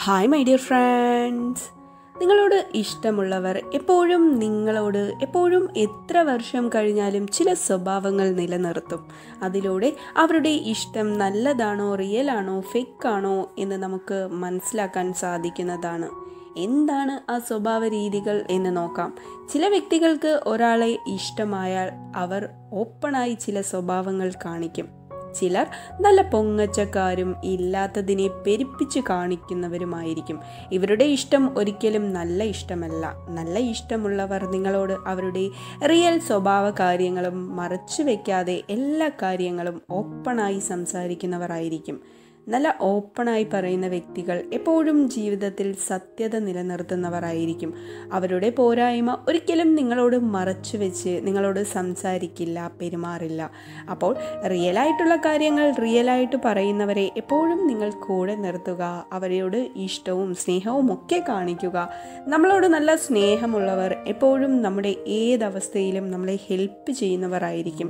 hi my dear friends നിങ്ങളോട് ഇഷ്ടമുള്ളവർ എപ്പോഴും നിങ്ങളോട് എപ്പോഴും എത്ര വർഷം കഴിഞ്ഞാലും ചില സ്വഭാവങ്ങൾ നിലനിർത്തും അതിലൂടെ അവരുടെ ഇഷ്ടം നല്ലതാണോ റിയൽ ആണോ ഫേക്ക് ആണോ എന്ന് നമുക്ക് മനസ്സിലാക്കാൻ സാധിക്കുന്നതാണ് എന്താണ് ആ സ്വഭാവ രീതികൾ എന്ന് നോക്കാം ചില വ്യക്തികൾക്ക് ഒരാളെ ഇഷ്ടമായാൽ അവർ ഓപ്പണായി ചില സ്വഭാവങ്ങൾ കാണിക്കും ചിലർ നല്ല പൊങ്ങച്ചക്കാരും ഇല്ലാത്തതിനെ പെരുപ്പിച്ച് കാണിക്കുന്നവരുമായിരിക്കും ഇവരുടെ ഇഷ്ടം ഒരിക്കലും നല്ല ഇഷ്ടമല്ല നല്ല ഇഷ്ടമുള്ളവർ നിങ്ങളോട് അവരുടെ റിയൽ സ്വഭാവ കാര്യങ്ങളും മറച്ചു വയ്ക്കാതെ എല്ലാ കാര്യങ്ങളും ഓപ്പണായി സംസാരിക്കുന്നവരായിരിക്കും നല്ല ഓപ്പണായി പറയുന്ന വ്യക്തികൾ എപ്പോഴും ജീവിതത്തിൽ സത്യത നിലനിർത്തുന്നവരായിരിക്കും അവരുടെ പോരായ്മ ഒരിക്കലും നിങ്ങളോട് മറച്ചു വെച്ച് നിങ്ങളോട് സംസാരിക്കില്ല പെരുമാറില്ല അപ്പോൾ റിയലായിട്ടുള്ള കാര്യങ്ങൾ റിയലായിട്ട് പറയുന്നവരെ എപ്പോഴും നിങ്ങൾ കൂടെ നിർത്തുക അവരോട് ഇഷ്ടവും സ്നേഹവും ഒക്കെ കാണിക്കുക നമ്മളോട് നല്ല സ്നേഹമുള്ളവർ എപ്പോഴും നമ്മുടെ ഏതവസ്ഥയിലും നമ്മളെ ഹെൽപ്പ് ചെയ്യുന്നവരായിരിക്കും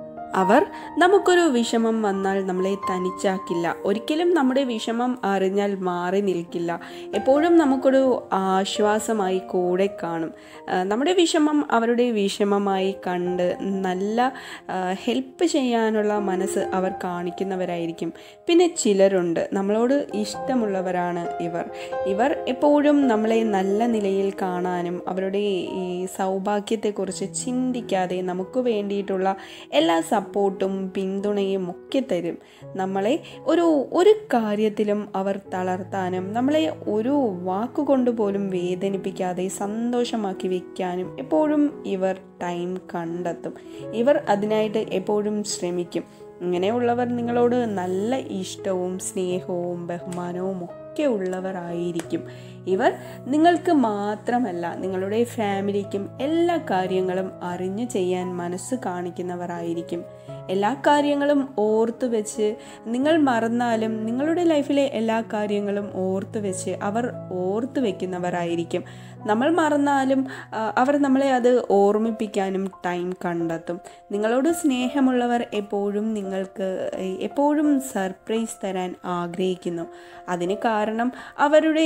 അവർ നമുക്കൊരു വിഷമം വന്നാൽ നമ്മളെ തനിച്ചാക്കില്ല ഒരിക്കലും നമ്മുടെ വിഷമം അറിഞ്ഞാൽ മാറി നിൽക്കില്ല എപ്പോഴും നമുക്കൊരു ആശ്വാസമായി കൂടെ കാണും നമ്മുടെ വിഷമം അവരുടെ വിഷമമായി കണ്ട് നല്ല ഹെൽപ്പ് ചെയ്യാനുള്ള മനസ്സ് അവർ കാണിക്കുന്നവരായിരിക്കും പിന്നെ ചിലരുണ്ട് നമ്മളോട് ഇഷ്ടമുള്ളവരാണ് ഇവർ ഇവർ എപ്പോഴും നമ്മളെ നല്ല നിലയിൽ കാണാനും അവരുടെ ഈ സൗഭാഗ്യത്തെക്കുറിച്ച് ചിന്തിക്കാതെ നമുക്ക് വേണ്ടിയിട്ടുള്ള എല്ലാ സപ്പോർട്ടും പിന്തുണയും ഒക്കെ തരും നമ്മളെ ഒരു ഒരു കാര്യത്തിലും അവർ തളർത്താനും നമ്മളെ ഒരു വാക്കുകൊണ്ട് പോലും വേദനിപ്പിക്കാതെ സന്തോഷമാക്കി വെക്കാനും എപ്പോഴും ഇവർ ടൈം കണ്ടെത്തും ഇവർ അതിനായിട്ട് എപ്പോഴും ശ്രമിക്കും ഇങ്ങനെയുള്ളവർ നിങ്ങളോട് നല്ല ഇഷ്ടവും സ്നേഹവും ബഹുമാനവും ഒക്കെ ഉള്ളവരായിരിക്കും ഇവർ നിങ്ങൾക്ക് മാത്രമല്ല നിങ്ങളുടെ ഫാമിലിക്കും എല്ലാ കാര്യങ്ങളും അറിഞ്ഞു ചെയ്യാൻ മനസ്സ് കാണിക്കുന്നവരായിരിക്കും എല്ലാ കാര്യങ്ങളും ഓർത്തു വെച്ച് നിങ്ങൾ മറന്നാലും നിങ്ങളുടെ ലൈഫിലെ എല്ലാ കാര്യങ്ങളും ഓർത്തു വെച്ച് അവർ ഓർത്തു വെക്കുന്നവരായിരിക്കും നമ്മൾ മറന്നാലും അവർ നമ്മളെ അത് ഓർമ്മിപ്പിക്കാനും ടൈം കണ്ടെത്തും നിങ്ങളോട് സ്നേഹമുള്ളവർ എപ്പോഴും നിങ്ങൾക്ക് എപ്പോഴും സർപ്രൈസ് തരാൻ ആഗ്രഹിക്കുന്നു അതിന് കാരണം അവരുടെ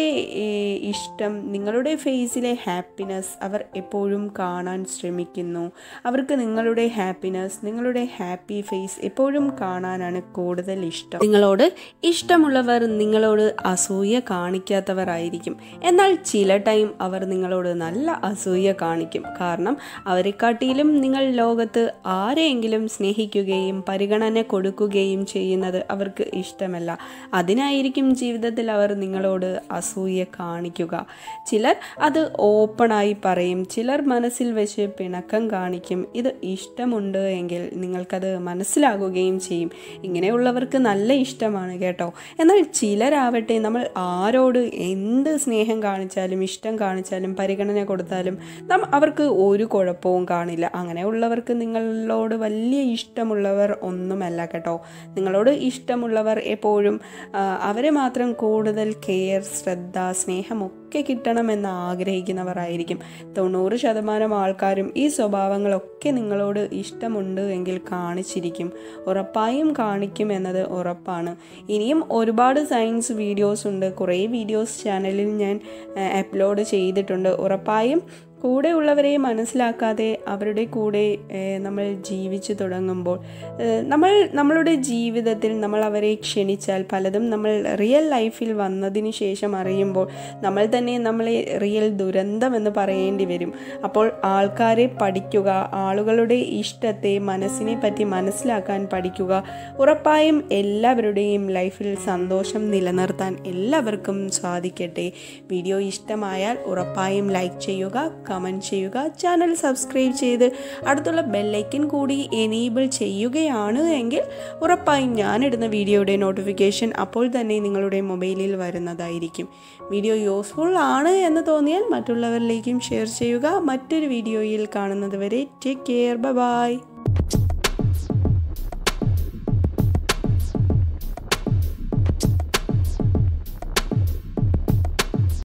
ഇഷ്ടം നിങ്ങളുടെ ഫേസിലെ ഹാപ്പിനെസ് അവർ എപ്പോഴും കാണാൻ ശ്രമിക്കുന്നു അവർക്ക് നിങ്ങളുടെ ഹാപ്പിനെസ് നിങ്ങളുടെ ഹാപ്പി ഫേസ് എപ്പോഴും കാണാനാണ് കൂടുതൽ ഇഷ്ടം നിങ്ങളോട് ഇഷ്ടമുള്ളവർ നിങ്ങളോട് അസൂയ കാണിക്കാത്തവരായിരിക്കും എന്നാൽ ചില ടൈം അവർ നിങ്ങളോട് നല്ല അസൂയ കാണിക്കും കാരണം അവരെക്കാട്ടിലും നിങ്ങൾ ലോകത്ത് ആരെയെങ്കിലും സ്നേഹിക്കുകയും പരിഗണന കൊടുക്കുകയും ചെയ്യുന്നത് അവർക്ക് ഇഷ്ടമല്ല അതിനായിരിക്കും ജീവിതത്തിൽ അവർ നിങ്ങളോട് അസൂയ കാണിക്കുക ചിലർ അത് ഓപ്പണായി പറയും ചിലർ മനസ്സിൽ വെച്ച് പിണക്കം കാണിക്കും ഇത് ഇഷ്ടമുണ്ട് എങ്കിൽ നിങ്ങൾക്കത് മനസ്സിലാകുകയും ചെയ്യും ഇങ്ങനെയുള്ളവർക്ക് നല്ല ഇഷ്ടമാണ് കേട്ടോ എന്നാൽ ചിലരാവട്ടെ നമ്മൾ ആരോട് എന്ത് സ്നേഹം കാണിച്ചാലും ഇഷ്ടം കാണിച്ചാലും പരിഗണന കൊടുത്താലും നം അവർക്ക് ഒരു കുഴപ്പവും കാണില്ല അങ്ങനെയുള്ളവർക്ക് നിങ്ങളോട് വലിയ ഇഷ്ടമുള്ളവർ ഒന്നുമല്ല കേട്ടോ നിങ്ങളോട് ഇഷ്ടമുള്ളവർ എപ്പോഴും അവരെ മാത്രം കൂടുതൽ കെയർ ശ്രദ്ധ സ്നേഹമൊക്കെ കിട്ടണമെന്ന് ആഗ്രഹിക്കുന്നവരായിരിക്കും തൊണ്ണൂറ് ശതമാനം ആൾക്കാരും ഈ സ്വഭാവങ്ങളൊക്കെ നിങ്ങളോട് ഇഷ്ടമുണ്ട് എങ്കിൽ കാണിച്ചിരിക്കും ഉറപ്പായും കാണിക്കും എന്നത് ഉറപ്പാണ് ഇനിയും ഒരുപാട് സയൻസ് വീഡിയോസ് ഉണ്ട് കുറേ വീഡിയോസ് ചാനലിൽ ഞാൻ അപ്ലോഡ് ചെയ്തിട്ടുണ്ട് ഉറപ്പായും കൂടെ ഉള്ളവരെ മനസ്സിലാക്കാതെ അവരുടെ കൂടെ നമ്മൾ ജീവിച്ചു തുടങ്ങുമ്പോൾ നമ്മൾ നമ്മളുടെ ജീവിതത്തിൽ നമ്മൾ അവരെ ക്ഷണിച്ചാൽ പലതും നമ്മൾ റിയൽ ലൈഫിൽ വന്നതിന് ശേഷം അറിയുമ്പോൾ നമ്മൾ തന്നെ നമ്മളെ റിയൽ ദുരന്തം എന്ന് പറയേണ്ടി വരും അപ്പോൾ ആൾക്കാരെ പഠിക്കുക ആളുകളുടെ ഇഷ്ടത്തെ മനസ്സിനെ പറ്റി മനസ്സിലാക്കാൻ പഠിക്കുക ഉറപ്പായും എല്ലാവരുടെയും ലൈഫിൽ സന്തോഷം നിലനിർത്താൻ എല്ലാവർക്കും സാധിക്കട്ടെ വീഡിയോ ഇഷ്ടമായാൽ ഉറപ്പായും ലൈക്ക് ചെയ്യുക കമൻറ്റ് ചെയ്യുക ചാനൽ സബ്സ്ക്രൈബ് ചെയ്ത് അടുത്തുള്ള ബെല്ലൈക്കൻ കൂടി എനേബിൾ ചെയ്യുകയാണ് എങ്കിൽ ഉറപ്പായും ഞാനിടുന്ന വീഡിയോയുടെ നോട്ടിഫിക്കേഷൻ അപ്പോൾ തന്നെ നിങ്ങളുടെ മൊബൈലിൽ വരുന്നതായിരിക്കും വീഡിയോ യൂസ്ഫുൾ ആണ് എന്ന് തോന്നിയാൽ മറ്റുള്ളവരിലേക്കും ഷെയർ ചെയ്യുക മറ്റൊരു വീഡിയോയിൽ കാണുന്നത് വരെ ടേക്ക് കെയർ ബൈ